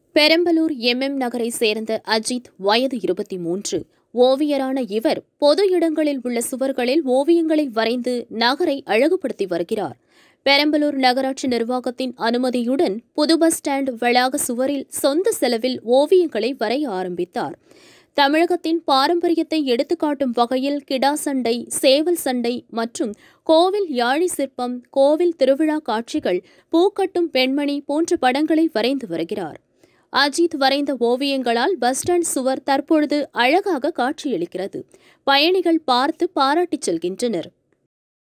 Perambalur MM நகரை சேர்ந்த அஜித் வயது இருபத்தி மூன்று ஓவியரான இவர் பொது இடங்களில் உள்ள சுவர்களில் ஓவியங்களை வரைந்து நகரை அழகுபடுத்தி வருகிறார் பெரம்பலூர் நகராட்சி நிர்வாகத்தின் அனுமதியுடன் புது பஸ் ஸ்டாண்ட் வளாக சுவரில் சொந்த செலவில் ஓவியங்களை வரைய ஆரம்பித்தார் தமிழகத்தின் பாரம்பரியத்தை எடுத்துக்காட்டும் வகையில் கிடா சண்டை சேவல் சண்டை மற்றும் கோவில் யாழி சிற்பம் கோவில் திருவிழா காட்சிகள் பூக்கட்டும் பெண்மணி போன்ற படங்களை வரைந்து வருகிறார் அஜித் வரைந்த ஓவியங்களால் பஸ் ஸ்டாண்ட் சுவர் தற்பொழுது அழகாக காட்சியளிக்கிறது பயணிகள் பார்த்து பாராட்டிச் செல்கின்றனர்